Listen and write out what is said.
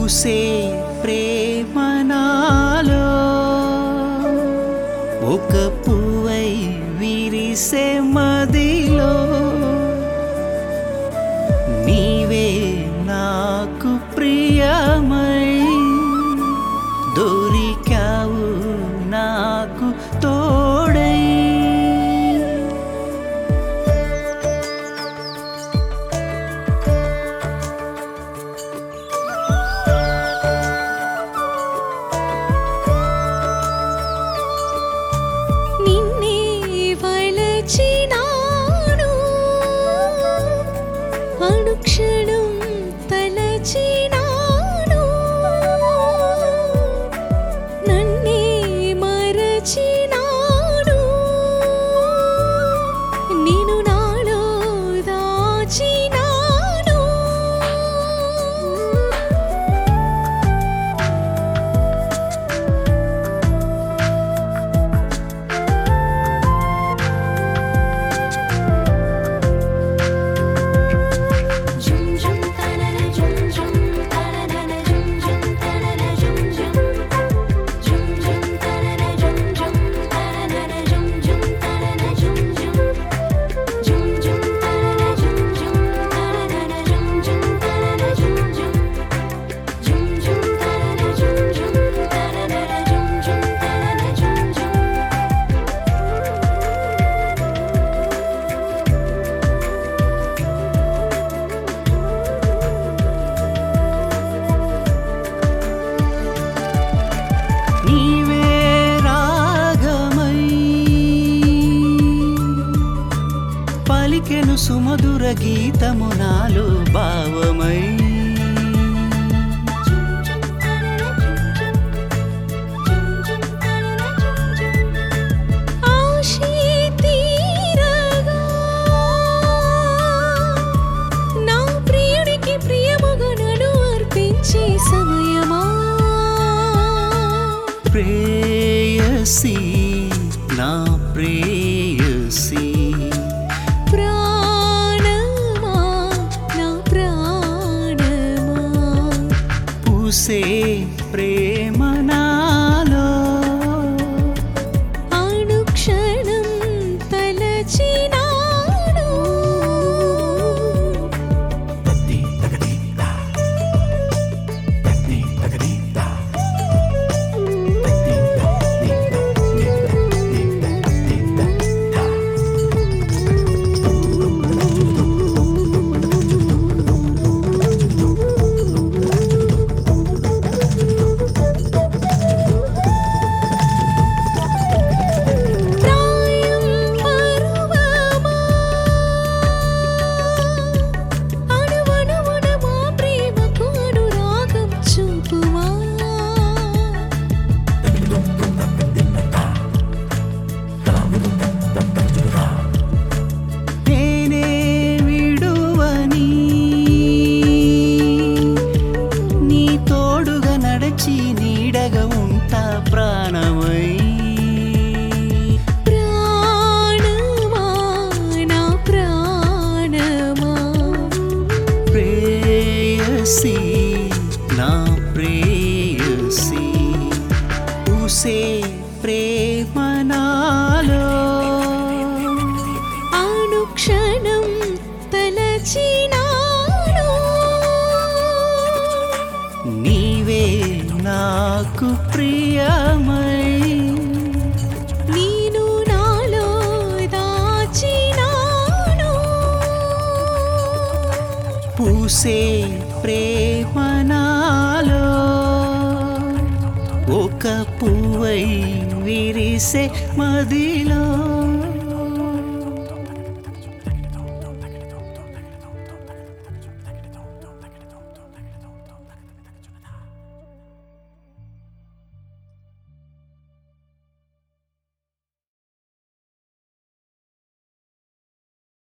పూసే ప్రేమ నాలో ఒక పువ్వై విరిసే మదిలో నీవే నాకు ప్రియమై దొరికావు నాకు తోడై నిన్నే వలచినాను అనుక్షణం తలచినాను నన్నే మరచినాను నేను నాలో దాచినాను Jum jum tanana jum jum tanana jum jum tanana jum jum jum jum tanana jum jum tanana jum jum tanana jum jum jum jum tanana jum jum tanana jum jum tanana jum jum jum jum tanana jum jum tanana jum jum tanana jum jum నీవే రాగమై పలికెను సుమధుర గీతము నాలో భావమై ఆశే తీరగా నా ప్రియుడికి ప్రియముగా నన్ను అర్పించే సమయమా ప్రేయసి నా ప్రేయసి ప్రాణమా నా ప్రాణమా పూసే ప్రేమ నాలో అనుక్షణం తలచినాను ప్రాయం పరువమా అణువణువున మా ప్రేమకు అనురాగం చూపుమా నేనే విడువని నీ తోడుగా నడచి నీడగా ఉంటా ప్రాణమై ప్రాణమా నా ప్రాణమా ప్రేయసి నా ప్రేయసి పూసే ప్రేమ నాలో అనుక్షణం తలచినాను నీవే నాకు ప్రియమై నేను నాలో దాచినాను పూసే ప్రేమ నాలో ఒక పువ్వై విరిసే మదిలో